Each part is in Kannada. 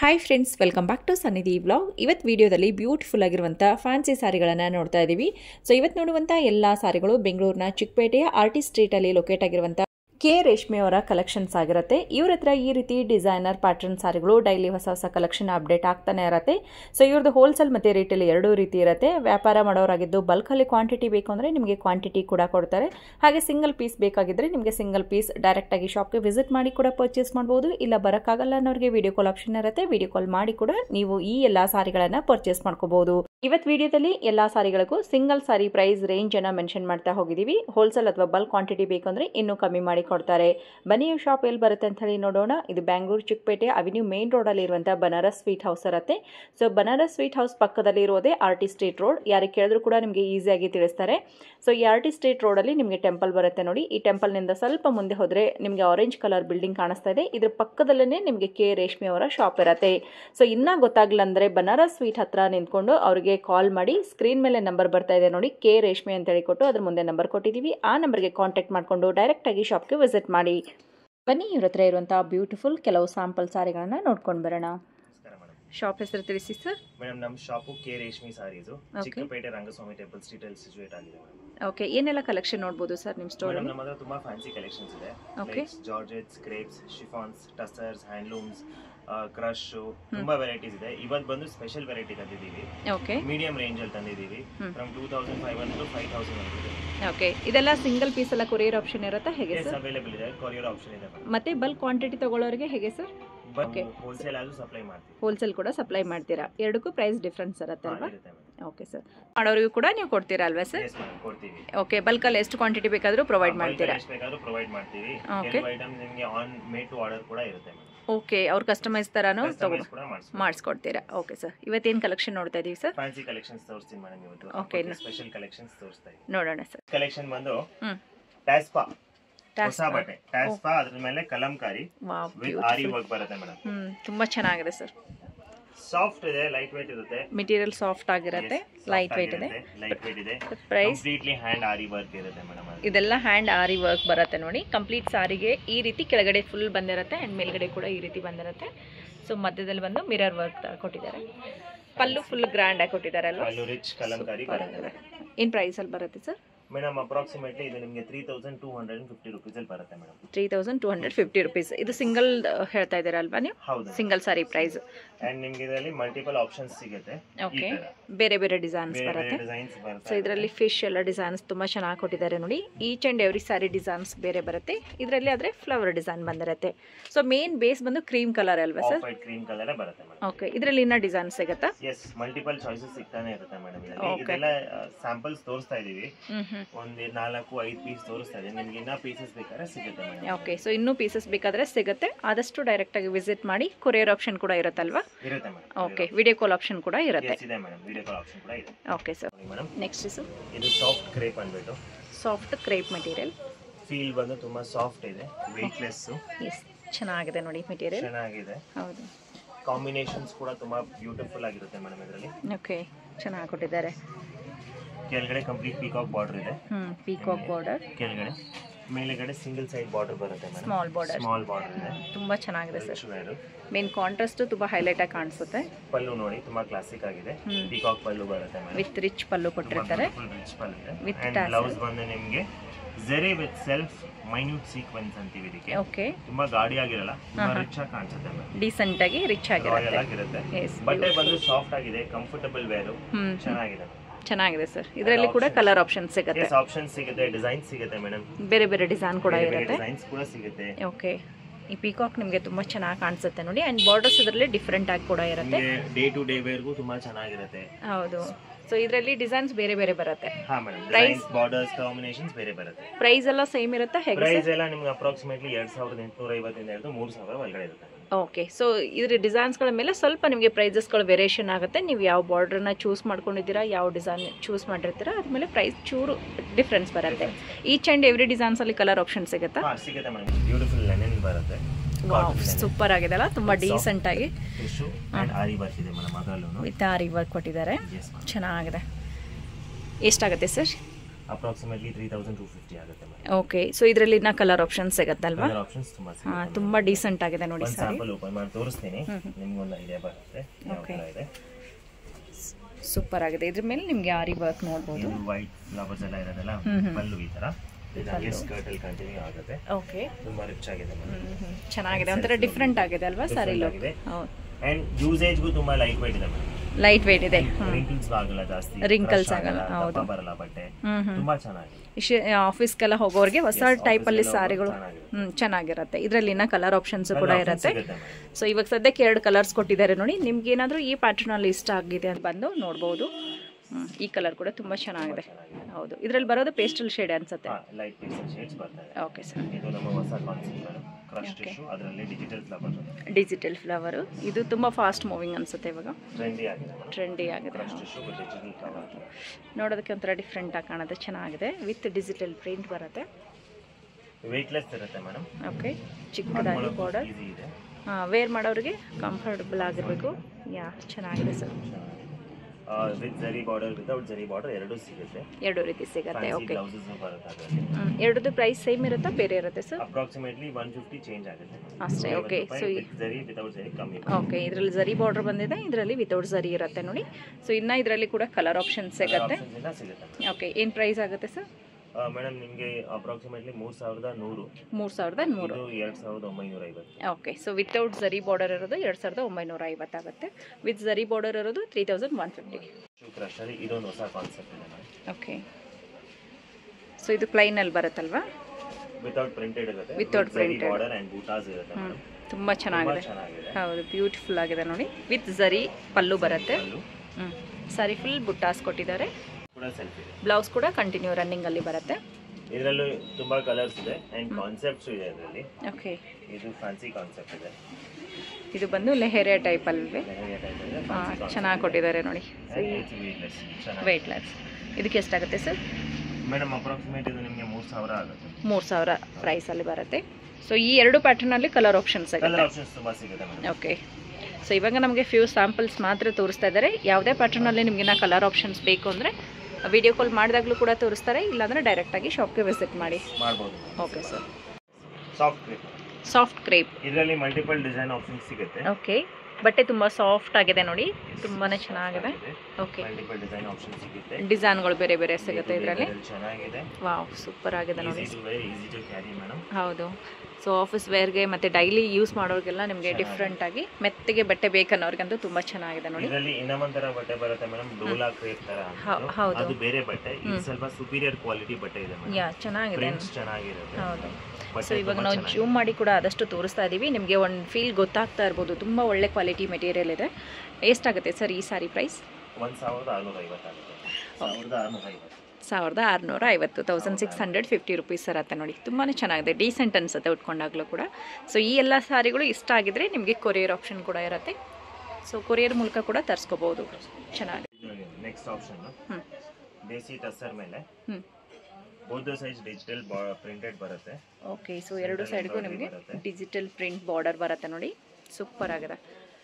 Hi friends welcome back to Sannidhi blog ಇವತ್ತು ವಿಡಿಯೋದಲ್ಲಿ ಬ್ಯೂಟಿಫುಲ್ ಆಗಿರುವಂಥ ಫ್ಯಾನ್ಸಿ ಸಾರಿಗಳನ್ನು ನೋಡ್ತಾ ಇದ್ದೀವಿ ಸೊ ಇವತ್ತು ನೋಡುವಂಥ ಎಲ್ಲ ಸಾರಿಗಳು ಬೆಂಗಳೂರಿನ ಚಿಕ್ಕಪೇಟೆಯ ಆರ್ಟಿ ಸ್ಟ್ರೀಟಲ್ಲಿ ಲೊಕೇಟ್ ಆಗಿರುವಂಥ ಕೆ ರೇಷ್ಮೆ ಅವರ ಕಲೆಕ್ಷನ್ಸ್ ಆಗಿರುತ್ತೆ ಇವ್ರ ಹತ್ರ ಈ ರೀತಿ ಡಿಸೈನರ್ ಪ್ಯಾಟರ್ನ್ ಸಾರಿಗಳು ಡೈಲಿ ಹೊಸ ಹೊಸ ಕಲೆಕ್ಷನ್ ಅಪ್ಡೇಟ್ ಆಗ್ತಾನೆ ಇರುತ್ತೆ ಸೊ ಇವ್ರದ್ದು ಹೋಲ್ಸೇಲ್ ಮತ್ತು ರಿಟೇಲ್ ಎರಡೂ ರೀತಿ ಇರುತ್ತೆ ವ್ಯಾಪಾರ ಮಾಡೋರಾಗಿದ್ದು ಬಲ್ಕಲ್ಲಿ ಕ್ವಾಂಟಿಟಿ ಬೇಕು ಅಂದರೆ ನಿಮಗೆ ಕ್ವಾಂಟಿಟಿ ಕೂಡ ಕೊಡ್ತಾರೆ ಹಾಗೆ ಸಿಂಗಲ್ ಪೀಸ್ ಬೇಕಾಗಿದ್ದರೆ ನಿಮಗೆ ಸಿಂಗಲ್ ಪೀಸ್ ಡೈರೆಕ್ಟಾಗಿ ಶಾಪ್ಗೆ ವಿಸಿಟ್ ಮಾಡಿ ಕೂಡ ಪರ್ಚೇಸ್ ಮಾಡ್ಬೋದು ಇಲ್ಲ ಬರೋಕ್ಕಾಗಲ್ಲ ಅನ್ನೋರಿಗೆ ವಿಡಿಯೋ ಕಾಲ್ ಆಪ್ಷನ್ ಇರುತ್ತೆ ವಿಡಿಯೋ ಕಾಲ್ ಮಾಡಿ ಕೂಡ ನೀವು ಈ ಎಲ್ಲ ಸಾರಿಗಳನ್ನು ಪರ್ಚೇಸ್ ಮಾಡ್ಕೋಬಹುದು ಇವತ್ತು ವಿಡಿಯೋದಲ್ಲಿ ಎಲ್ಲ ಸಾರಿಗಳಿಗೂ ಸಿಂಗಲ್ ಸಾರಿ ಪ್ರೈಸ್ ರೇಂಜ್ ಅನ್ನ ಮೆನ್ಷನ್ ಮಾಡ್ತಾ ಹೋಗಿದ್ದೀವಿ ಹೋಲ್ಸೇಲ್ ಅಥವಾ ಬಲ್ಕ್ ಕ್ವಾಂಟಿಟಿ ಬೇಕಂದ್ರೆ ಇನ್ನೂ ಕಮ್ಮಿ ಮಾಡಿ ಕೊಡ್ತಾರೆ ಬನ್ನಿ ಈ ಶಾಪ್ ಎಲ್ಲಿ ಬರುತ್ತೆ ಅಂತ ಹೇಳಿ ನೋಡೋಣ ಇದು ಬ್ಯಾಂಗ್ಳೂರು ಚಿಕ್ಕಪೇಟೆ ಅವಿನ್ಯೂ ಮೇನ್ ರೋಡಲ್ಲಿ ಇರುವಂಥ ಬನಾರಸ್ ಸ್ವೀಟ್ ಹೌಸ್ ಇರುತ್ತೆ ಸೊ ಬನಾರಸ್ ಸ್ವೀಟ್ ಹೌಸ್ ಪಕ್ಕದಲ್ಲಿ ಇರೋದೇ ಆರ್ ಟಿ ಸ್ಟ್ರೀಟ್ ರೋಡ್ ಯಾರಿಗೆ ಕೇಳಿದ್ರು ಕೂಡ ನಿಮಗೆ ಈಸಿಯಾಗಿ ತಿಳಿಸ್ತಾರೆ ಸೊ ಈ ಆರ್ ಟಿ ಸ್ಟ್ರೀಟ್ ರೋಡಲ್ಲಿ ನಿಮಗೆ ಟೆಂಪಲ್ ಬರುತ್ತೆ ನೋಡಿ ಈ ಟೆಂಪಲ್ನಿಂದ ಸ್ವಲ್ಪ ಮುಂದೆ ಹೋದರೆ ನಿಮಗೆ ಆರೆಂಜ್ ಕಲರ್ ಬಿಲ್ಡಿಂಗ್ ಕಾಣಿಸ್ತಾ ಇದೆ ಇದ್ರ ಪಕ್ಕದಲ್ಲೇ ನಿಮಗೆ ಕೆ ರೇಷ್ಮೆ ಅವರ ಶಾಪ್ ಇರುತ್ತೆ ಸೊ ಇನ್ನೂ ಗೊತ್ತಾಗ್ಲಿಲ್ಲ ಅಂದರೆ ಬನಾರಸ್ ಸ್ವೀಟ್ ಹತ್ರ ನಿಂತ್ಕೊಂಡು ಅವರಿಗೆ ಕಾಲ್ ಮಾಡಿ ಸ್ಕ್ರೀನ್ ಮೇಲೆ ನಂಬರ್ ಬರ್ತಾ ಇದೆ ನೋಡಿ ಕೆ ರೇಷ್ಮೆ ಅಂತ ಹೇಳಿ ಕೊಟ್ಟು ಅದ್ರ ಮುಂದೆ ನಂಬರ್ ಕೊಟ್ಟಿದ್ದೀವಿ ಆ ನಂಬರ್ಗೆ ಕಾಂಟ್ಯಾಕ್ಟ್ ಮಾಡಿಕೊಂಡು ಡೈರೆಕ್ಟಾಗಿ ಶಾಪ್ಗೆ ವಿಸಿಟ್ ಮಾಡಿ ಬನ್ನಿ ಇವ್ರ ಹತ್ರ ಇರುವಂಥ ಬ್ಯೂಟಿಫುಲ್ ಕೆಲವು ಸ್ಯಾಂಪಲ್ ಸಾರಿಗಳನ್ನ ನೋಡ್ಕೊಂಡು ಬರೋಣ ನಮಸ್ಕಾರ ಮೇಡಮ್ ಶಾಪ್ ಹೆಸರು ತಿಳಿಸಿ ಸರ್ ಮೇಡಮ್ ನಮ್ಮ shop K Reshmi saris Chikkapete Rangaswamy temple street ಅಲ್ಲಿ ಸಿಚುವೇಟ್ ಆಗಿದೆ ಮೇಡಮ್ ಓಕೆ ಏನೆಲ್ಲ ಕಲೆಕ್ಷನ್ ನೋಡ್ಬೋದು ಸರ್ ನಿಮ್ಮ ಮೇಡಮ್ ಸ್ಟೋರಲ್ಲಿ ನಮ್ಮ ಹತ್ರ ತುಂಬಾ ಫ್ಯಾನ್ಸಿ ಕಲೆಕ್ಷನ್ಸ್ ಇದೆ Okay. Georgettes crepes chiffons tussars handlooms crush ತುಂಬಾ ವೆರೈಟೀಸ್ ಇದೆ ಇವತ್ತು ಬಂದು ಸ್ಪೆಷಲ್ ವೆರೈಟಿ ತಂದಿದ್ದೀವಿ ಓಕೆ ಮೀಡಿಯಂ ರೇಂಜ್ ಅಲ್ಲಿ ತಂದಿದ್ದೀವಿ hmm. From two thousand five hundred to five thousand ಇದೆ ಓಕೆ ಇದೆಲ್ಲ ಸಿಂಗಲ್ ಪೀಸ್ ಎಲ್ಲ ಕೊರಿಯರ್ ಆಪ್ಷನ್ ಇರುತ್ತಾ ಹೇಗೆ ಎಸ್ ಸರ್ ಅವೈಲೇಬಲ್ ಇದೆ ಕೊರಿಯರ್ ಆಪ್ಷನ್ ಇದೆ ಮೇಡಮ್ ಮತ್ತೆ ಬಲ್ಕ್ ಕ್ವಾಂಟಿಟಿ ತಗೊಳ್ಳೋರಿಗೆ ಹೇಗೆ ಸರ್ Okay. ಹೋಲ್ಸೇಲ್ ಆದ್ರೂ ಸಪ್ಲೈ ಮಾಡ್ತೀವಿ ಹೋಲ್ಸೇಲ್ ಕೂಡ ಸಪ್ಲೈ ಮಾಡ್ತೀರಾ ಎರಡಕ್ಕೂ ಪ್ರೈಸ್ ಡಿಫ್ರೆನ್ಸ್ ಇರುತ್ತೆ ಹಾ, ಅಲ್ವಾ ಇರುತ್ತೆ ಮೇಡಮ್ ಓಕೆ ಸರ್ ಮಾಡೋರಿಗೂ ಕೂಡ ನೀವು ಕೊಡ್ತೀರಾ ಅಲ್ವಾ ಸರ್ ಎಸ್ ಮೇಡಮ್ ಕೊಡ್ತೀವಿ ಓಕೆ ಬಲ್ಕಲ್ಲಿ ಎಷ್ಟು ಕ್ವಾಂಟಿಟಿ ಬೇಕಾದರೂ ಪ್ರೊವೈಡ್ Bulk ಮಾಡ್ತೀರಾ ಅಲ್ಲಿ ಎಷ್ಟು ಬೇಕಾದ್ರೂ ಪ್ರೊವೈಡ್ ಮಾಡ್ತೀವಿ Okay. ಕೆಲವು ಐಟಮ್ ನಿಮಗೆ ಆನ್ ಮೇಡ್ ಟು ಆರ್ಡರ್ ಕೂಡ ಇರುತ್ತೆ ಮೇಡಮ್ ಓಕೆ ಅವ್ರು ಕಸ್ಟಮೈಸ್ ಥರನೂ ತಗೋ ಕಸ್ಟಮೈಸ್ ಕೂಡ ಮಾಡಿಸ್ಬೋದು ಮಾಡಿಸ್ಕೊಡ್ತೀರಾ ಓಕೆ ಸರ್ ಇವತ್ತೇನು ಕಲೆಕ್ಷನ್ ನೋಡ್ತಾ ಇದೀವಿ ಸರ್ ಫ್ಯಾನ್ಸಿ ಕಲೆಕ್ಷನ್ಸ್ ತೋರಿಸ್ತೀನಿ ಮೇಡಮ್ ಇವತ್ತು Okay. ಸ್ಪೆಷಲ್ ಕಲೆಕ್ಷನ್ಸ್ ತೋರಿಸ್ತಾ ಇದ್ದೀನಿ ನೋಡೋಣ ಸರ್ ಕಲೆಕ್ಷನ್ ಬಂದು ಹ್ಞೂ ಟ್ಯಾಸ್ಪಾ ಹೊಸ ಬಟ್ಟೆ ಟ್ಯಾಸ್ಪಾ ಅದ್ರ ಮೇಲೆ Kalamkari wow with aari work ಬರುತ್ತೆ ಮೇಡಮ್ ಹ್ಞೂ ತುಂಬ ಚೆನ್ನಾಗಿದೆ ಸರ್ ಸಾಫ್ಟ್ ಇದೆ ಲೈಟ್ ವೇಟ್ ಇರುತ್ತೆ ಮೆಟೀರಿಯಲ್ ಸಾಫ್ಟ್ ಆಗಿರುತ್ತೆ ಲೈಟ್ ವೆಯ್ಟ್ ಇದೆ ಲೈಟ್ ವೇಟ್ ಇದೆ price completely hand aari work ಇರುತ್ತೆ ಮೇಡಮ್ ಇದೆಲ್ಲ ಹ್ಯಾಂಡ್ ಆರಿ ವರ್ಕ್ ಬರುತ್ತೆ ನೋಡಿ ಕಂಪ್ಲೀಟ್ ಸಾರಿಗೆ ಈ ರೀತಿ ಕೆಳಗಡೆ ಫುಲ್ ಬಂದಿರುತ್ತೆ ಆ್ಯಂಡ್ ಮೇಲ್ಗಡೆ ಕೂಡ ಈ ರೀತಿ ಬಂದಿರುತ್ತೆ ಸೊ ಮಧ್ಯದಲ್ಲಿ ಬಂದು ಮಿರರ್ ವರ್ಕ್ ಕೊಟ್ಟಿದ್ದಾರೆ ಪಲ್ಲು ಫುಲ್ ಗ್ರ್ಯಾಂಡ್ ಆಗಿ ಕೊಟ್ಟಿದ್ದಾರೆ ಅಲ್ವಾ ಅಲ್ಲೂ ರಿಚ್ ಕಲಂಕಾರಿ ಬರುತ್ತೆ ಏನು ಪ್ರೈಸಲ್ಲಿ ಬರುತ್ತೆ ಸರ್ ಮೇಡಮ್ ಅಪ್ರಾಕ್ಸಿಮೇಟ್ಲಿ ಇದು ನಿಮಗೆ three thousand two hundred and fifty rupees ಅಲ್ಲಿ ಬರುತ್ತೆ madam three thousand two hundred fifty rupees ಇದು ಸಿಂಗಲ್ ಹೇಳ್ತಾ ಇದ್ದೀರಾ ಅಲ್ವಾ ನೀವು ಹೌದು ಸಿಂಗಲ್ ಸಾರಿ ಪ್ರೈಸ್ ಅಂಡ್ ನಿಮ್ಗೆ ಇದರಲ್ಲಿ ಮಲ್ಟಿಪಲ್ ಆಪ್ಷನ್ಸ್ ಸಿಗುತ್ತೆ ಈ ಓಕೆ ತರ. ಬೇರೆ ಬೇರೆ ಡಿಸೈನ್ಸ್ ಬೇರೆ ಬರುತ್ತೆ ಬೇರೆ ಡಿಸೈನ್ಸ್ ಸೊ ಬರುತ್ತೆ ಇದರಲ್ಲಿ ಫಿಶ್ ಎಲ್ಲ ಡಿಸೈನ್ಸ್ ತುಂಬ ಚೆನ್ನಾಗಿ ಕೊಟ್ಟಿದ್ದಾರೆ ನೋಡಿ each and every sari designs ಬೇರೆ ಬರುತ್ತೆ ಇದರಲ್ಲಿ ಆದರೆ ಫ್ಲವರ್ ಡಿಸೈನ್ ಬಂದಿರುತ್ತೆ ಸೊ ಮೇನ್ ಬೇಸ್ ಬಂದು ಕ್ರೀಮ್ ಕಲರ್ ಅಲ್ವಾ sir off white cream colour ಬರುತ್ತೆ ಮೇಡಮ್ ಓಕೆ ಇದರಲ್ಲಿ ಇನ್ನೂ ಡಿಸೈನ್ ಸಿಗುತ್ತಾ ಎಸ್ ಮಲ್ಟಿಪಲ್ ಚಾಯ್ಸಸ್ ಸಿಗ್ತಾನೆ ಇರುತ್ತೆ ಮೇಡಮ್ Okay. ಇದೆಲ್ಲ ಸ್ಯಾಂಪಲ್ಸ್ ತೋರಿಸ್ತಾ ಇದೀವಿ ಹ್ಞೂ ಹ್ಞೂ ಒಂದ್ ನಾಲ್ಕು ಐದು ಪೀಸ್ ತೋರಿಸ್ತಾ ಇದೆ ನಿಮ್ಗೆ ಇನ್ನ ಪೀಸಸ್ ಬೇಕಾದ್ರೆ ಸಿಗುತ್ತೆ ಮೇಡಮ್ ಓಕೆ ಸೊ ಇನ್ನೂ ಪೀಸಸ್ ಬೇಕಾದರೆ ಸಿಗುತ್ತೆ ಆದಷ್ಟು ಡೈರೆಕ್ಟಾಗಿ ವಿಸಿಟ್ ಮಾಡಿ ಕೊರಿಯರ್ ಆಪ್ಷನ್ ಕೂಡ ಇರುತ್ತಲ್ವಾ ಇರುತ್ತೆ madam okay video call option ಕೂಡ ಇರುತ್ತೆ ಎಸ್ ಇದೆ ಮೇಡಮ್ ವಿಡಿಯೋ ಕಾಲ್ ಆಪ್ಷನ್ ಕೂಡ ಇದೆ ಓಕೆ ಸರ್ ನೋಡಿ ಮೇಡಮ್ ನೆಕ್ಸ್ಟ್ ಸರ್ ಇದು ಸಾಫ್ಟ್ ಕ್ರೇಪ್ ಅಂದ್ಬಿಟ್ಟು ಸಾಫ್ಟ್ ಕ್ರೇಪ್ ಮೆಟೀರಿಯಲ್ ಫೀಲ್ ಬಂದು ತುಂಬಾ ಸಾಫ್ಟ್ ಇದೆ ವೆಯ್ಟ್ಲೆಸ್ ಎಸ್ ಚೆನ್ನಾಗಿದೆ ನೋಡಿ ಮೆಟೀರಿಯಲ್ ಚೆನ್ನಾಗಿದೆ ಹೌದು ಕಾಂಬಿನೇಷನ್ಸ್ ಕೂಡ ತುಂಬಾ ಬ್ಯೂಟಿಫುಲ್ ಆಗಿರುತ್ತೆ ಮೇಡಮ್ ಇದರಲ್ಲಿ ಓಕೆ ಚೆನ್ನಾಗಿ ಕೊಟ್ಟಿದ್ದಾರೆ ಕೆಳಗಡೆ ಕಂಪ್ಲೀಟ್ ಪೀಕಾಕ್ ಬಾರ್ಡರ್ ಇದೆ ಹ್ಞೂ ಪೀಕಾಕ್ ಬಾರ್ಡರ್ ಕೆಳಗಡೆ ಮೇಲೆಗಡೆ ಸಿಂಗಲ್ ಸೈಡ್ ಬಾರ್ಡರ್ ಬರುತ್ತೆ madam small border small border ಇದೆ ತುಂಬ ಚೆನ್ನಾಗಿದೆ sir rich wear main contrast ತುಂಬ ಹೈಲೈಟಾಗಿ ಕಾಣಿಸುತ್ತೆ ಪಲ್ಲು ನೋಡಿ ತುಂಬಾ ಕ್ಲಾಸಿಕ್ ಆಗಿದೆ ಹ್ಮ್. ಪೀಕಾಕ್ ಪಲ್ಲು ಬರುತ್ತೆ ಮೇಡಮ್ ವಿತ್ ರಿಚ್ ಪಲ್ಲು ಕೊಟ್ಟಿರ್ತಾರೆ ರಿಚ್ ಪಲ್ಲು ಇದೆ With ಅಂಡ್ tassel. ಬ್ಲೌಸ್ ಬಂದು ನಿಮಗೆ ಜೆರೆ ವಿತ್ ಸೆಲ್ಫ್ ಮೈನ್ಯೂಟ್ ಸೀಕ್ವೆನ್ಸ್ ಅಂತೀವಿ ಇದಕ್ಕೆ ಓಕೆ ತುಂಬಾ ಗಾಡಿ ಆಗಿರಲ್ಲ ತುಂಬಾ ಹಾ, ಹಾ. ರಿಚ್ ಆಗಿ ಕಾಣಿಸುತ್ತೆ ಮೇಡಮ್ ಡೀಸೆಂಟಾಗಿ ರಿಚ್ ರಾಯಲ್ ಆಗಿರುತ್ತೆ ಆಗಿರುತ್ತೆ ಎಸ್ ಬಟ್ಟೆ ಬಂದು ಸಾಫ್ಟ್ ಆಗಿದೆ ಕಂಫರ್ಟಬಲ್ ವೇರು ಹ್ಞೂ ಚೆನ್ನಾಗಿದೆ ಚೆನ್ನಾಗಿದೆ ಸರ್ ಇದರಲ್ಲಿ ಕೂಡ ಕಲರ್ ಆಪ್ಷನ್ ಸಿಗುತ್ತೆ ಎಸ್ ಆಪ್ಷನ್ ಸಿಗುತ್ತೆ ಡಿಸೈನ್ ಸಿಗುತ್ತೆ ಮೇಡಮ್ ಬೇರೆ ಬೇರೆ ಡಿಸೈನ್ ಕೂಡ ಇರುತ್ತೆ ಡಿಸೈನ್ಸ್ ಕೂಡ ಸಿಗುತ್ತೆ ಓಕೆ ಈ ಪೀಕಾಕ್ ನಿಮಗೆ ತುಂಬ ಚೆನ್ನಾಗಿ ಕಾಣಿಸುತ್ತೆ ನೋಡಿ ಆ್ಯಂಡ್ ಬಾರ್ಡರ್ಸ್ ಇದರಲ್ಲಿ ಡಿಫ್ರೆಂಟ್ ಆಗಿ ಕೂಡ ಇರುತ್ತೆ ನಿಮಗೆ ಡೇ ಟು ಡೇ ವೇರ್ಗೂ ತುಂಬಾ ಚೆನ್ನಾಗಿರುತ್ತೆ ಹೌದು ಸೊ ಇದರಲ್ಲಿ ಡಿಸೈನ್ಸ್ ಬೇರೆ ಬೇರೆ ಬರುತ್ತೆ ಹಾ madam Price? Designs borders combinations ಬೇರೆ ಬರುತ್ತೆ ಪ್ರೈಸ್ ಎಲ್ಲ ಸೇಮ್ ಇರುತ್ತಾ ಹೇಗೆ ಪ್ರೈಸ್ ಎಲ್ಲ ನಿಮ್ಗೆ ಅಪ್ರಾಕ್ಸಿಮೇಟ್ಲಿ ಎರಡ್ ಸಾವಿರದ ಎಂಟುನೂರ ಐವತ್ತಿಂದ ಹಿಡಿದು ಮೂರು ಸಾವಿರ ಒಳಗಡೆ ಇರುತ್ತೆ ಓಕೆ ಸೊ ಇದ್ರ ಡಿಸೈನ್ಸ್ಗಳ ಮೇಲೆ ಸ್ವಲ್ಪ ನಿಮಗೆ ಪ್ರೈಸಸ್ಗಳು ವೇರಿಯೇಷನ್ ಆಗುತ್ತೆ ನೀವು ಯಾವ ಬಾರ್ಡ್ರನ್ನ ಚೂಸ್ ಮಾಡ್ಕೊಂಡಿದ್ದೀರಾ ಯಾವ ಡಿಸೈನ್ ಚೂಸ್ ಮಾಡಿರ್ತೀರಾ ಅದ್ಮೇಲೆ ಪ್ರೈಸ್ ಚೂರು ಡಿಫ್ರೆನ್ಸ್ ಬರುತ್ತೆ ಈಚ್ ಆ್ಯಂಡ್ ಎವ್ರಿ ಡಿಸೈನ್ಸಲ್ಲಿ ಕಲರ್ ಆಪ್ಷನ್ ಸಿಗುತ್ತಾ ಹಾ ಸಿಗುತ್ತೆ ಮೇಡಮ್ ಬ್ಯೂಟಿಫುಲ್ ಲೆನೆನ್ ಬರುತ್ತೆ ವಾವ್ ಸೂಪರ್ ಆಗಿದೆಲ್ಲ ತುಂಬ ಡೀಸೆಂಟ್ ಆಗಿ ಟಿಶ್ಯೂ ಅಂಡ್ ಆರಿ ಬರ್ತಿದೆ ಮೇಡಮ್ ಅದರಲ್ಲೂ ವಿತ್ ಆರಿ ವರ್ಕ್ ಕೊಟ್ಟಿದ್ದಾರೆ ಎಸ್ ಚೆನ್ನಾಗಿದೆ ಎಷ್ಟಾಗುತ್ತೆ sir approximately three thousand two fifty ಆಗುತ್ತೆ ಮೇಡಮ್ ಓಕೆ ಸೊ ಇದರಲ್ಲಿ ಇನ್ನ ಕಲರ್ ಆಪ್ಷನ್ ಸಿಗತ್ತಲ್ವಾ ಕಲರ್ ಆಪ್ಷನ್ಸ್ ತುಂಬಾ ಹಾ ಸಿಗುತ್ತೆ ತುಂಬಾ ಡೀಸೆಂಟ್ ಆಗಿದೆ ನೋಡಿ ಒಂದು ಸಾರಿ ಸ್ಯಾಂಪಲ್ ಓಪನ್ ಮಾಡಿ ತೋರಿಸ್ತೀನಿ ನಿಮ್ಗೊಂದು ಐಡಿಯಾ ಬರುತ್ತೆ ಯಾವ Okay. ಥರ ಇದೆ ಸೂಪರ್ ಆಗಿದೆ ಇದ್ರ ಮೇಲೆ ನಿಮ್ಗೆ ಆರಿ ವರ್ಕ್ ನೋಡ್ಬೋದು ಇದು ವೈಟ್ ಫ್ಲವರ್ಸ್ ಎಲ್ಲ ಇರೋದಲ್ಲ ಹ್ಮ್, ಹ್ಮ್. ಪಲ್ಲು ಈ ತರ ಇದು ಹಂಗೆ ಸ್ಕರ್ಟ್ ಅಲ್ಲಿ ಕಂಟಿನ್ಯೂ ಆಗುತ್ತೆ ಓಕೆ ತುಂಬಾ ರಿಚ್ ಆಗಿದೆ ಮೇಡಮ್ ಚೆನ್ನಾಗಿದೆ ಒಂಥರ ಡಿಫ್ರೆಂಟ್ ಆಗಿದೆ ಅಲ್ವಾ ಸಾರಿ ಲುಕ್ ಆಗಿದೆ ಹೌದು ಅಂಡ್ ಯೂಸೇಜ್ಗೂ ತುಂಬಾ ಲೈಟ್ ವೈಟ್ ಇದೆ ಮೇಡಮ್ ಲೈಟ್ ವೇಟ್ ಇದೆ ಹ್ಮ್ ರಿಂಕಲ್ಸ್ ಆಗಲ್ಲ ಜಾಸ್ತಿ Wrinkles crush ಆಗಲ್ಲ, ಹೌದು. ದಪ್ಪ ಬರಲ್ಲ ಬಟ್ಟೆ ಹ್ಮ್ ಹ್ಮ್ ತುಂಬಾ ಚೆನ್ನಾಗಿದೆ ಇಶ್ ಆಫೀಸ್ಗೆಲ್ಲ ಹೋಗೋರಿಗೆ ಹೊಸ Yes, ಟೈಪ್ ಅಲ್ಲಿ office ಗೆಲ್ಲ ಸಾರಿಗಳು ಚೆನ್ನಾಗಿರುತ್ತೆ. ಹ್ಮ್ ಚೆನ್ನಾಗಿರುತ್ತೆ ಇದರಲ್ಲಿ ಇನ್ನ ಕಲರ್ ಆಪ್ಷನ್ಸ್ ಕೂಡ Colour options ಇರುತ್ತೆ ಸಿಗುತ್ತೆ madam. ಸೊ ಇವಾಗ ಸದ್ಯಕ್ಕೆ ಎರಡು ಕಲರ್ಸ್ ಕೊಟ್ಟಿದ್ದಾರೆ ನೋಡಿ ನಿಮ್ಗೆ ಏನಾದರೂ ಈ ಪ್ಯಾಟರ್ನ್ ಅಲ್ಲಿ ಇಷ್ಟ ಆಗಿದೆ ಅಂತ ಬಂದು ನೋಡ್ಬೋದು ಹ್ಮ್, ಈ ಕಲರ್ ಕೂಡ ತುಂಬಾ ಚೆನ್ನಾಗಿದೆ ಹೌದು ಇದರಲ್ಲಿ ಬರೋದು ಪೇಸ್ಟಲ್ ಶೇಡ್ ಅನ್ಸುತ್ತೆ ಹಾ ಲೈಟ್ ಪೀಸಲ್ ಶೇಡ್ಸ್ ಬರ್ತಾ ಇದೆ ಓಕೆ ಸರ್ ಇದು ನಮ್ಮ ಹೊಸ ಕಾನ್ಸೆಪ್ಟ್ ಮೇಡಮ್ ಕ್ರಶ್ ಟಿಶ್ಯೂ ಅದರಲ್ಲಿ ಡಿಜಿಟಲ್ ಫ್ಲವರ್ ಡಿಜಿಟಲ್ ಫ್ಲವರು ಇದು ತುಂಬ ಫಾಸ್ಟ್ ಮೂವಿಂಗ್ ಅನ್ಸುತ್ತೆ ಇವಾಗ ಟ್ರೆಂಡಿ ಆಗಿದೆ ಮೇಡಮ್ ಟ್ರೆಂಡಿ ಆಗಿದೆ ಕ್ರಶ್ ಟಿಶ್ಯೂ ಡಿಜಿಟಲ್ ಫ್ಲವರ್ ನೋಡೋದಕ್ಕೆ ಒಂಥರ ಡಿಫ್ರೆಂಟ್ ಆಗಿ ಕಾಣುತ್ತೆ ಚೆನ್ನಾಗಿದೆ ವಿತ್ ಡಿಜಿಟಲ್ ಪ್ರಿಂಟ್ ಬರುತ್ತೆ ವೆಯ್ಟ್ಲೆಸ್ ಇರುತ್ತೆ ಮೇಡಮ್ ಓಕೆ ಚಿಕ್ಕದಾಗಿ ಬಾರ್ಡರ್ ಈಸಿ ಇದೆ ವೇರ್ ಮಾಡೋರಿಗೆ ಕಂಫರ್ಟಬಲ್ ಆಗಿರಬೇಕು ಯಾ ಚೆನ್ನಾಗಿದೆ sir with zari border without zari border ಎರಡೂ ಸಿಗುತ್ತೆ ಎರಡು ರೀತಿ ಸಿಗುತ್ತೆ ಫ್ಯಾನ್ಸಿ ಓಕೆ ಬ್ಲೌಸಸ್ ಬರುತ್ತೆ ಅದರಲ್ಲಿ ಎರಡದು ಪ್ರೈಸ್ ಸೇಮ್ ಇರುತ್ತಾ ಬೇರೆ ಇರುತ್ತೆ sir approximately one fifty change ಆಗುತ್ತೆ ಅಷ್ಟೇ, okay. So ಈ- ವಿತ್ ಜರಿ ವಿತೌಟ್ ಜರಿ ಕಮ್ಮಿ ಓಕೆ ಇದರಲ್ಲಿ ಜರಿ ಬಾರ್ಡರ್ ಬಂದಿದೆ ಇದರಲ್ಲಿ ವಿತೌಟ್ ಜರಿ ಇರುತ್ತೆ ನೋಡಿ ಸೊ ಇನ್ನು ಇದರಲ್ಲಿ ಕೂಡ ಕಲರ್ ಆಪ್ಷನ್ ಸಿಗುತ್ತೆ ಆಪ್ಷನ್ಸ್ ಎಲ್ಲ ಸಿಗುತ್ತೆ ಓಕೆ ಏನು ಪ್ರೈಸ್ ಆಗುತ್ತೆ ಸರ್ ಮೇಡಮ್ ನಿಮಗೆ ಅಪ್ರಾಕ್ಸಿಮೇಟ್ಲಿ ಮೂರು ಸಾವಿರದ ನೂರು ಮೂರು ಸಾವಿರದ ನೂರು ಇದು ಎರಡು ಸಾವಿರದ ಒಂಬೈನೂರ ಐವತ್ತು okay so without zari border ಇರೋದು ಎರಡು ಸಾವಿರದ ಒಂಬೈನೂರ ಐವತ್ತಾಗುತ್ತೆ ವಿತ್ ಜರಿ ಬಾರ್ಡರ್ ಇರೋದು ತ್ರೀ ತೌಸಂಡ್ ಒನ್ ಫಿಫ್ಟಿ ಶೂ ಕ್ರಶಲ್ಲಿ ಇದೊಂದು ಹೊಸ ಕಾನ್ಸೆಪ್ಟ್ ಇದೆ ಮೇಡಮ್ ಓಕೆ ಸೊ ಇದು ಪ್ಲೈನಲ್ಲಿ ಬರುತ್ತಲ್ವಾ ವಿತೌಟ್ ಪ್ರಿಂಟೆಡ್ ಇರುತ್ತೆ Without zari printed. Border and butas ಇರುತ್ತೆ ಹ್ಞೂ ಮೇಡಮ್ ತುಂಬ ತುಂಬಾ ಚೆನ್ನಾಗಿದೆ ಚೆನ್ನಾಗಿದೆ ಹೌದು ಬ್ಯೂಟಿಫುಲ್ ಆಗಿದೆ ನೋಡಿ ವಿತ್ ಜರಿ ಪಲ್ಲು ಬರುತ್ತೆ ಅಲ್ಲೂ ಹ್ಞೂ ಸಾರಿ ಫುಲ್ ಬುಟ್ಟಾಸ್ ಕೊಟ್ಟಿದ್ದಾರೆ ಕೂಡ ಸೆಲ್ಫ್ ಇದೆ ಬ್ಲೌಸ್ ಕೂಡ ಕಂಟಿನ್ಯೂ ರನ್ನಿಂಗಲ್ಲಿ ಬರುತ್ತೆ ಇದರಲ್ಲೂ ತುಂಬಾ ಕಲರ್ಸ್ ಇದೆ ಅಂಡ್ ಕಾನ್ಸೆಪ್ಟ್ಸ್ ಇದೆ ಇದರಲ್ಲಿ ಓಕೆ ಇದು ಫ್ಯಾನ್ಸಿ ಕಾನ್ಸೆಪ್ಟ್ ಇದೆ ಇದು ಬಂದು ಲೆಹೆರೆ ಟೈಪ್ ಅಲ್ವೇ ಲೆಹರಿಯಾ type ಇದೆ ಹಾಂ ಚೆನ್ನಾಗಿ ಕೊಟ್ಟಿದ್ದಾರೆ ನೋಡಿ ಸೊ ಈ ವೇಟ್ಲೆಸ್ ಚೆನ್ನಾಗಿ ವೆಯ್ಟ್ ಲೆಸ್ ಇದಕ್ಕೆ ಎಷ್ಟಾಗುತ್ತೆ ಸರ್ ಮೇಡಮ್ ಅಪ್ರಾಕ್ಸಿಮೇಟ್ ಇದು ನಿಮಗೆ ಮೂರು ಸಾವಿರ ಆಗುತ್ತೆ ಮೂರು ಸಾವಿರ ಪ್ರೈಸಲ್ಲಿ ಬರುತ್ತೆ ಸೊ ಈ ಎರಡು ಪ್ಯಾಟರ್ನಲ್ಲಿ ಕಲರ್ ಆಪ್ಷನ್ ಕಲರ್ ಸಿಗುತ್ತೆ ಆಪ್ಷನ್ಸ್ ತುಂಬಾ ಸಿಗುತ್ತೆ ಮೇಡಮ್ ಓಕೆ ಸೊ ಇವಾಗ ನಮಗೆ ಫ್ಯೂ ಸ್ಯಾಂಪಲ್ಸ್ ಮಾತ್ರ ತೋರಿಸ್ತಾ ಇದ್ದಾರೆ ಯಾವುದೇ ಪ್ಯಾಟರ್ನಲ್ಲಿ ನಿಮಗಿನ್ನ ಕಲರ್ ಆಪ್ಷನ್ಸ್ ಬೇಕು ಅಂದರೆ ವಿಡಿಯೋ ಕಾಲ್ ಮಾಡಿದಾಗಲೂ ಕೂಡ ತೋರಿಸ್ತಾರೆ ಇಲ್ಲಾಂದರೆ ಡೈರೆಕ್ಟಾಗಿ ಶಾಪ್ಗೆ ವಿಸಿಟ್ ಮಾಡಿ ಮಾಡ್ಬೋದು okay sir soft crepe soft crepe ಇದರಲ್ಲಿ ಮಲ್ಟಿಪಲ್ ಡಿಸೈನ್ ಆಪ್ಷನ್ಸ್ ಸಿಗುತ್ತೆ ಓಕೆ ಬಟ್ಟೆ ತುಂಬ ಸಾಫ್ಟ್ ಆಗಿದೆ ನೋಡಿ ತುಂಬಾ ಚೆನ್ನಾಗಿದೆ ಓಕೆ ಮಲ್ಟಿಪಲ್ ಡಿಸೈನ್ ಆಪ್ಷನ್ ಸಿಗುತ್ತೆ ಡಿಸೈನ್ಗಳು ಬೇರೆ ಬೇರೆ ಸಿಗುತ್ತೆ ಇದರಲ್ಲಿ ಇದ್ರಲ್ಲಿ ಚೆನ್ನಾಗಿದೆ ವಾವ್ ಸೂಪರ್ ಆಗಿದೆ ನೋಡಿ easy to wear easy to carry madam ಹೌದು ಸೊ ಆಫೀಸ್ ವೇರ್ಗೆ ಮತ್ತು ಡೈಲಿ ಯೂಸ್ ಮಾಡೋರಿಗೆಲ್ಲ ನಿಮಗೆ ಡಿಫ್ರೆಂಟ್ ಆಗಿ ಮೆತ್ತಗೆ ಬಟ್ಟೆ ಬೇಕನ್ನೋರ್ಗಂತೂ ತುಂಬ ಚೆನ್ನಾಗಿದೆ ನೋಡಿ ಇದರಲ್ಲಿ ಇನ್ನೊಂದರ ಬಟ್ಟೆ ಬರುತ್ತೆ ಮೇಡಮ್ ಡೋಲಾ ಕ್ರೇಪ್ ತರ ಹೌ- ಅಂದ್ಬಿಟ್ಟು. ಹೌದು. ಅದು ಬೇರೆ ಬಟ್ಟೆ ಇದು ಸ್ವಲ್ಪ ಸುಪೀರಿಯರ್ ಕ್ವಾಲಿಟಿ ಬಟ್ಟೆ ಇದೆ ಮೇಡಮ್ ಯಾ ಚೆನ್ನಾಗಿದೆ ಪ್ರಿಂಟ್ಸ್ ಚೆನ್ನಾಗಿರುತ್ತೆ ಹೌದು ಬಟ್ಟೆ ಸೊ ಇವಾಗ ತುಂಬಾ ನಾವು ಚೆನ್ನಾಗಿದೆ. ಜೂಮ್ ಮಾಡಿ ಕೂಡ ಆದಷ್ಟು ತೋರಿಸ್ತಾ ಇದ್ದೀವಿ ನಿಮಗೆ ಒಂದು ಫೀಲ್ ಗೊತ್ತಾಗ್ತಾ ಇರ್ಬೋದು ತುಂಬ ಒಳ್ಳೆ ಕ್ವಾಲಿಟಿ ಮೆಟೀರಿಯಲ್ ಇದೆ ಎಷ್ಟಾಗುತ್ತೆ ಸರ್ ಈ ಸಾರಿ ಪ್ರೈಸ್ ಒಂದ್ ಸಾವಿರದ ಆರ್ನೂರ ಐವತ್ತಾಗುತ್ತೆ ಸಾವಿರದ ಆರ್ನೂರ ಐವತ್ತು ಸಾವಿರದ ಆರುನೂರ ಐವತ್ತು thousand six hundred fifty rupees ಇರತ್ತೆ ನೋಡಿ ತುಂಬಾ ಚೆನ್ನಾಗಿದೆ ಡೀಸೆಂಟ್ ಅನಿಸುತ್ತೆ ಉಟ್ಕೊಂಡಾಗಲೂ ಕೂಡ ಸೊ ಈ ಎಲ್ಲ ಸಾರಿಗಳು ಇಷ್ಟ ಆಗಿದ್ರೆ ನಿಮಗೆ ಕೊರಿಯರ್ ಆಪ್ಷನ್ ಕೂಡ ಇರುತ್ತೆ ಸೊ ಕೊರಿಯರ್ ಮೂಲಕ ಕೂಡ ತರಿಸ್ಕೋಬೋದು ಚೆನ್ನಾಗಿ ನೆಕ್ಸ್ಟ್ ಆಪ್ಷನ್ ಹ್ಞೂ ದೇಸಿ ಟಸರ್ ಮೇಲೆ ಹ್ಞೂ ಬೋತ್ ಸೈಜ್ ಡಿಜಿಟಲ್ ಪ್ರಿಂಟೆಡ್ ಬರುತ್ತೆ ಓಕೆ ಸೊ ಎರಡು ಸೈಡ್ಗೂ ನಿಮಗೆ ಡಿಜಿಟಲ್ ಪ್ರಿಂಟ್ ಬಾರ್ಡರ್ ಬರುತ್ತೆ ನೋಡಿ ಸೂಪರ್ ಆಗಿದೆ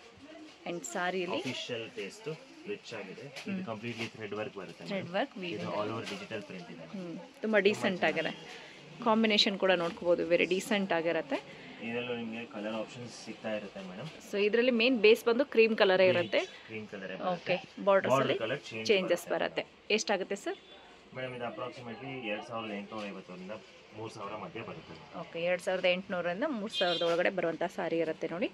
ಆ್ಯಂಡ್ ಸಾರಿಯಲ್ಲಿ ಅಫಿಷಿಯಲ್ ಟೇಸ್ಟ್ ರಿಚ್ ಆಗಿದೆ ಇದು ಕಂಪ್ಲೀಟ್ಲಿ ಥ್ರೆಡ್ ವರ್ಕ್ ಬರುತ್ತೆ ಥ್ರೆಡ್ ವರ್ಕ್ ಇದು ಆಲ್ ಓವರ್ ಡಿಜಿಟಲ್ ಪ್ರಿಂಟ್ ಇದೆ ಹ್ಞೂ ತುಂಬ ಡೀಸೆಂಟ್ ಆಗಿದೆ ಕಾಂಬಿನೇಷನ್ ಕೂಡ ನೋಡ್ಕೋಬೋದು ವೆರಿ ಡೀಸೆಂಟ್ ಆಗಿರುತ್ತೆ ಇದರಲ್ಲೂ ನಿಮಗೆ ಕಲರ್ ಆಪ್ಷನ್ಸ್ ಸಿಗ್ತಾ ಇರುತ್ತೆ ಮೇಡಮ್ ಸೊ ಇದರಲ್ಲಿ ಮೇನ್ ಬೇಸ್ ಬಂದು ಕ್ರೀಮ್ ಕಲರೇ ಇರುತ್ತೆ cream colour okay borders border ಅಲ್ಲಿ ಕಲರ್ ಚೇಂಜ್ ಚೇಂಜಸ್ ಬರುತ್ತೆ ಎಷ್ಟಾಗುತ್ತೆ ಸರ್ ಮೇಡಮ್ ಇದು ಅಪ್ರಾಕ್ಸಿಮೇಟ್ಲಿ ಎರಡು ಸಾವಿರದ ಎಂಟುನೂರ ಐವತ್ತರಿಂದ ಮೂರು ಸಾವಿರ ಮಧ್ಯೆ ಬರುತ್ತೆ ಓಕೆ ಎರಡು ಸಾವಿರದ ಎಂಟುನೂರಿಂದ ಮೂರು ಸಾವಿರದ ಒಳಗಡೆ ಬರುವಂಥ ಸಾರಿ ಇರುತ್ತೆ ನೋಡಿ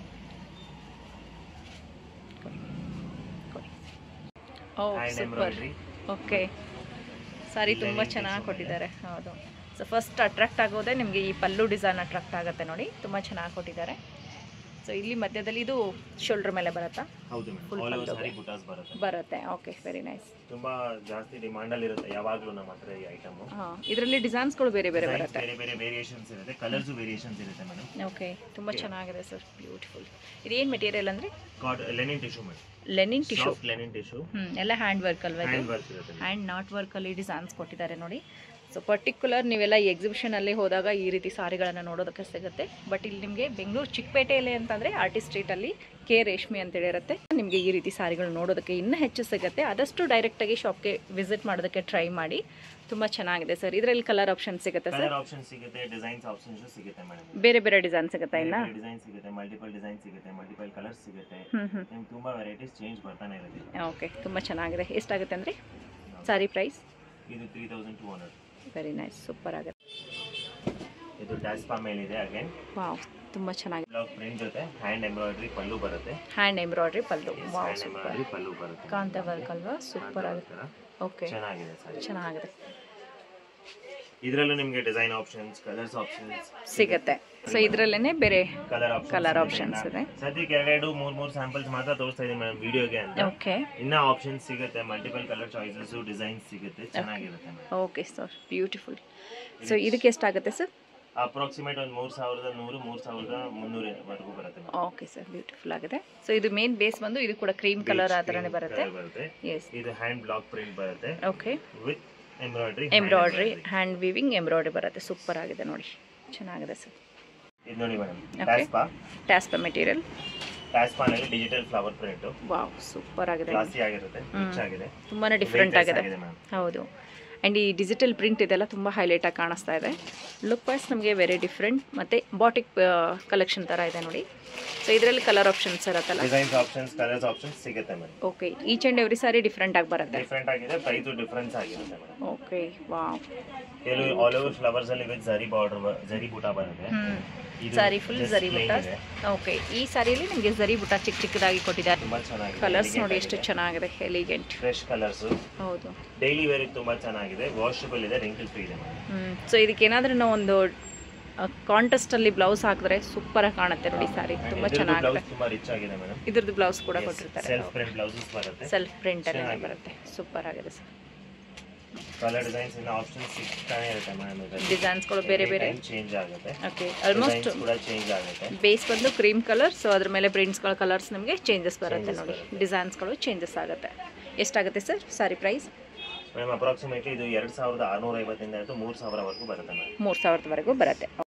oh hand super embroidery okay sari ತುಂಬ ಚೆನ್ನಾಗಿ ಕೊಟ್ಟಿದ್ದಾರೆ ಹೌದು ಸೊ ಫಸ್ಟ್ ಅಟ್ರಾಕ್ಟ್ ಆಗೋದೇ ನಿಮಗೆ ಈ ಪಲ್ಲು ಡಿಸೈನ್ ಅಟ್ರಾಕ್ಟ್ ಆಗುತ್ತೆ ನೋಡಿ ತುಂಬ ಚೆನ್ನಾಗಿ ಕೊಟ್ಟಿದ್ದಾರೆ ಸೊ ಇಲ್ಲಿ ಮಧ್ಯದಲ್ಲಿ ಇದು ಶೋಲ್ಡ್ರ್ ಮೇಲೆ ಬರುತ್ತಾ ಹೌದು madam all over sari butas ಬರುತ್ತೆ ಬರುತ್ತೆ ಓಕೆ ವೆರಿ ನೈಸ್ ತುಂಬಾ ಜಾಸ್ತಿ ಡಿಮಾಂಡ್ ಅಲ್ಲಿ ಇರುತ್ತೆ ಯಾವಾಗಲೂ ನಮ್ಮ ಹತ್ರ ಈ ಐಟಮ್ ಹಾಂ ಇದರಲ್ಲಿ ಡಿಸೈನ್ಸ್ಗಳು ಬೇರೆ ಬೇರೆ ಬರುತ್ತೆ ಬೇರೆ ಬೇರೆ ವೇರಿಯೇಷನ್ಸ್ ಇರುತ್ತೆ ಕಲರ್ಸ್ ವೇರಿಯೇಷನ್ಸ್ ಇರುತ್ತೆ ಮೇಡಮ್ ಓಕೆ ತುಂಬ ಚೆನ್ನಾಗಿದೆ ಸರ್ ಬ್ಯೂಟಿಫುಲ್ ಇದೇನು ಮೆಟೀರಿಯಲ್ ಅಂದರೆ cot linen tissue madam linen tissue soft linen tissue ಹ್ಞೂ ಎಲ್ಲ ಹ್ಯಾಂಡ್ ವರ್ಕ್ ಅಲ್ವಾ ಇದು ಹ್ಯಾಂಡ್ ವರ್ಕ್ ಇರುತ್ತೆ ಹ್ಯಾಂಡ್ ನಾಟ್ ವರ್ಕಲ್ಲಿ ಡಿಸೈನ್ಸ್ ಕೊಟ್ಟಿದ್ದಾರೆ ನೋಡಿ ಸೊ ಪರ್ಟಿಕ್ಯುಲರ್ ನೀವೆಲ್ಲ ಈ ಎಕ್ಸಿಬಿಷನಲ್ಲಿ ಹೋದಾಗ ಈ ರೀತಿ ಸಾರಿಗಳನ್ನು ನೋಡೋದಕ್ಕೆ ಸಿಗುತ್ತೆ ಬಟ್ ಇಲ್ಲಿ ನಿಮಗೆ ಬೆಂಗಳೂರು ಚಿಕ್ಕಪೇಟೆಯಲ್ಲಿ ಅಂತಂದರೆ ಆರ್ಟಿಸ್ಟ್ ಸ್ಟ್ರೀಟಲ್ಲಿ ಕೆ ರೇಷ್ಮೆ ಅಂತೇಳಿ ಇರುತ್ತೆ ನಿಮಗೆ ಈ ರೀತಿ ಸಾರಿಗಳು ನೋಡೋದಕ್ಕೆ ಇನ್ನೂ ಹೆಚ್ಚು ಸಿಗುತ್ತೆ ಆದಷ್ಟು ಡೈರೆಕ್ಟಾಗಿ ಶಾಪ್ಗೆ ವಿಸಿಟ್ ಮಾಡೋದಕ್ಕೆ ಟ್ರೈ ಮಾಡಿ ತುಂಬ ಚೆನ್ನಾಗಿದೆ ಸರ್ ಇದರಲ್ಲಿ ಕಲರ್ ಆಪ್ಷನ್ ಸಿಗುತ್ತೆ ಸರ್ ಕಲರ್ ಆಪ್ಷನ್ ಸಿಗುತ್ತೆ ಡಿಸೈನ್ಸ್ ಆಪ್ಷನ್ಸ್ ಸಿಗುತ್ತೆ ಮೇಡಮ್ ಬೇರೆ ಬೇರೆ ಡಿಸೈನ್ ಸಿಗುತ್ತಾ ಇನ್ನ ಡಿಸೈನ್ ಸಿಗುತ್ತೆ ಮಲ್ಟಿಪಲ್ ಡಿಸೈನ್ ಸಿಗುತ್ತೆ ಮಲ್ಟಿಪಲ್ ಕಲರ್ಸ್ ಸಿಗುತ್ತೆ ಹ್ಞೂ ಹ್ಞೂ ನಿಮ್ಗೆ ತುಂಬಾ ವೆರೈಟೀಸ್ ಚೇಂಜ್ ಬರ್ತಾನೆ ಇರುತ್ತೆ ಓಕೆ ತುಂಬ ಚೆನ್ನಾಗಿದೆ ಎಷ್ಟಾಗುತ್ತೆ ಅಂದರೆ ಸಾರಿ ಪ್ರೈಸ್ ಇದು three thousand two hundred very nice super ಆಗುತ್ತೆ ಇದು ಟ್ಯಾಸ್ಪಾ ಮೇಲಿದೆ ಅಗೇನ್ ವಾವ್ ತುಂಬ ಚೆನ್ನಾಗಿದೆ ಬ್ಲಾಕ್ ಪ್ರಿಂಟ್ ಜೊತೆ ಹ್ಯಾಂಡ್ ಎಂಬ್ರಾಯ್ಡ್ರಿ ಪಲ್ಲು ಬರುತ್ತೆ hand embroidery pallu wow hand super embroidery pallu ಬರುತ್ತೆ ಕಾಂತ ವರ್ಕ್ ಅಲ್ವಾ ಸೂಪರ್ ಆಗುತ್ತೆ ಓಕೆ ಚೆನ್ನಾಗಿದೆ ಸರ್ ಚೆನ್ನಾಗಿದೆ ಇದರಲ್ಲೂ ನಿಮಗೆ ಡಿಸೈನ್ ಆಪ್ಷನ್ಸ್ ಕಲರ್ಸ್ ಆಪ್ಷನ್ಸ್ ಸಿಗತ್ತೆ ಸೊ ಇದರಲ್ಲೇ ಬೇರೆ ಕಲರ್ ಆಪ್ಷನ್ ಕಲರ್ ಆಪ್ಷನ್ಸ್ ಇದೆ ಸದ್ಯಕ್ಕೆ ಎರಡೆರಡು ಮೂರ್ ಮೂರ್ ಸ್ಯಾಂಪಲ್ಸ್ ಮಾತ್ರ ತೋರಿಸ್ತಾ ಇದೀನಿ ಮೇಡಮ್ ವಿಡಿಯೋಗೆ ಅಂತ ಓಕೆ ಇನ್ನ ಆಪ್ಷನ್ಸ್ ಸಿಗುತ್ತೆ ಮಲ್ಟಿಪಲ್ ಕಲರ್ ಚಾಯ್ಸಸ್ ಡಿಸೈನ್ಸ್ ಸಿಗುತ್ತೆ ಚೆನ್ನಾಗಿರುತ್ತೆ madam okay sir beautiful so ಇದಕ್ಕೆ ಎಷ್ಟಾಗುತ್ತೆ ಸರ್ ಅಪ್ರಾಕ್ಸಿಮೇಟ್ ಒಂದು ಮೂರ್ ಸಾವಿರದ ನೂರು ಮೂರ್ ಸಾವಿರದ ಮುನ್ನೂರವರೆಗೂ ಬರುತ್ತೆ madam. ಓಕೆ ಸರ್ ಬ್ಯೂಟಿಫುಲ್ ಆಗಿದೆ ಸೊ ಇದು ಮೇನ್ ಬೇಸ್ ಬಂದು ಇದು ಕೂಡ ಕ್ರೀಮ್ ಕಲರ್ ಆ ಥರನೇ ಬರುತ್ತೆ Colour ಬರುತ್ತೆ ಎಸ್ ಇದು ಹ್ಯಾಂಡ್ ಬ್ಲಾಕ್ ಪ್ರಿಂಟ್ ಬರುತ್ತೆ okay with embroidery embroidery hand weaving embroidery ಬರುತ್ತೆ ಸೂಪರ್ ಆಗಿದೆ ನೋಡಿ ಚೆನ್ನಾಗಿದೆ ಸರ್ ಇದು ನೋಡಿ ಮೇಡಮ್ Okay. ಟ್ಯಾಸ್ಪಾ ಟ್ಯಾಸ್ಪ ಮೆಟೀರಿಯಲ್ ಟ್ಯಾಸ್ಪಾನಲ್ಲಿ digital flower print wow super ಆಗಿದೆ ಕ್ಲಾಸಿ ಆಗಿರುತ್ತೆ ರಿಚ್ ಆಗಿದೆ ತುಂಬಾ ಡಿಫ್ರೆಂಟ್ Weightless ಆಗಿದೆ madam. ಹೌದು ಆ್ಯಂಡ್ ಈ ಡಿಜಿಟಲ್ ಪ್ರಿಂಟ್ ಇದೆಲ್ಲ ತುಂಬ ಹೈಲೈಟಾಗಿ ಕಾಣಿಸ್ತಾ ಇದೆ ಲುಕ್ ವೈಸ್ ನಮಗೆ ವೆರಿ ಡಿಫ್ರೆಂಟ್ ಮತ್ತು ಬಾಟಿಕ್ ಕಲೆಕ್ಷನ್ ಥರ ಇದೆ ನೋಡಿ ಸೊ ಇದರಲ್ಲಿ ಕಲರ್ ಆಪ್ಷನ್ಸ್ ಇರುತ್ತಲ್ಲ ಡಿಸೈನ್ಸ್ ಆಪ್ಷನ್ಸ್ ಕಲರ್ಸ್ ಆಪ್ಷನ್ಸ್ ಸಿಗುತ್ತೆ madam okay each and every sari different ಆಗಿ ಬರುತ್ತೆ ಡಿಫ್ರೆಂಟ್ ಆಗಿದೆ ಪ್ರೈಸು ಡಿಫ್ರೆನ್ಸ್ ಆಗಿರುತ್ತೆ ಮೇಡಮ್ ಓಕೆ ವಾವ್ ಕೆಲವು ಆಲ್ ಓವರ್ ಫ್ಲವರ್ಸ್ ಅಲ್ಲಿ ವಿತ್ ಜರಿ ಬಾರ್ಡರ್ ಜರಿ ಬೂಟ ಬರುತ್ತೆ ಹ್ಞೂ ಇದು sari full just zari plain ಬುಟ್ಟ ಇದೆ. ಓಕೆ ಈ ಸಾರಿಯಲ್ಲಿ ನಿಮಗೆ ಜರಿ ಬುಟ್ಟ ಚಿಕ್ಕ ಚಿಕ್ಕದಾಗಿ ಕೊಟ್ಟಿದ್ದಾರೆ ತುಂಬಾ ಚೆನ್ನಾಗಿದೆ ಕಲರ್ಸ್ ನೋಡಿ ಎಷ್ಟು ಚೆನ್ನಾಗಿದೆ ಎಲಿಗೆಂಟ್ ಫ್ರೆಶ್ ಕಲರ್ಸ್ ಹೌದು ಡೈಲಿ ವೇರ್ ತುಂಬಾ ಚೆನ್ನಾಗಿದೆ ವಾಷಬಲ್ ಇದೆ ರಿಂಕಲ್ ಫ್ರೀ ಇದೆ madam. ಹ್ಞೂ ಸೊ ಇದಕ್ಕೆ ಏನಾದರೂ ನಾವು ಒಂದು ಕಾಂಟೆಸ್ಟಲ್ಲಿ ಬ್ಲೌಸ್ ಹಾಕಿದ್ರೆ ಸೂಪರಾಗಿ ಕಾಣುತ್ತೆ ನೋಡಿ ಸಾರಿ And ತುಂಬ ಇದ್ರದ್ದು ಚೆನ್ನಾಗಿದೆ ಬ್ಲೌಸ್ ತುಂಬಾ ರಿಚ್ ಆಗಿದೆ ಮೇಡಮ್ ಇದ್ರದ್ದು ಬ್ಲೌಸ್ ಕೂಡ ಕೊಟ್ಟಿರ್ತಾರೆ ಸೆಲ್ಫ್ ಪ್ರಿಂಟ್ ಬ್ಲೌಸಸ್ ಬರುತ್ತೆ ಸೆಲ್ಫ್ ಪ್ರಿಂಟಲ್ಲಿ ಚೆನ್ನಾಗಿದೆ. ಬರುತ್ತೆ ಸೂಪರ್ ಆಗಿದೆ ಸರ್ ಕಲರ್ ಡಿಸೈನ್ಸ್ ಇನ್ನ ಆಪ್ಷನ್ಸ್ ಸಿಗ್ತಾನೆ ಇರುತ್ತೆ ಮೇಡಮ್ ಇದರಲ್ಲಿ ಡಿಸೈನ್ಸ್ಗಳು ಬೇರೆ ಬೇರೆ ಚೇಂಜ್ ಆಗುತ್ತೆ ಓಕೆ ಆಲ್ಮೋಸ್ಟ್ ಡಿಸೈನ್ಸ್ ಕೂಡ ಚೇಂಜ್ ಆಗುತ್ತೆ ಬೇಸ್ ಬಂದು ಕ್ರೀಮ್ ಕಲರ್ ಸೊ ಅದ್ರ ಮೇಲೆ ಪ್ರಿಂಟ್ಸ್ಗಳ ಕಲರ್ಸ್ ನಿಮಗೆ ಚೇಂಜಸ್ ಬರುತ್ತೆ ನೋಡಿ ಡಿಸೈನ್ಸ್ಗಳು ಚೇಂಜಸ್ ಆಗುತ್ತೆ ಎಷ್ಟಾಗುತ್ತೆ sir sorry price madam approximately ಇದು ಎರಡು ಸಾವಿರದ ಆರುನೂರ ಐವತ್ತಿಂದ ಹಿಡಿದು ಮೂರು ಸಾವಿರವರೆಗೂ ಬರುತ್ತೆ ಮೇಡಮ್ ಮೂರು ಸಾವಿರದವರೆಗೂ ಬರುತ್ತೆ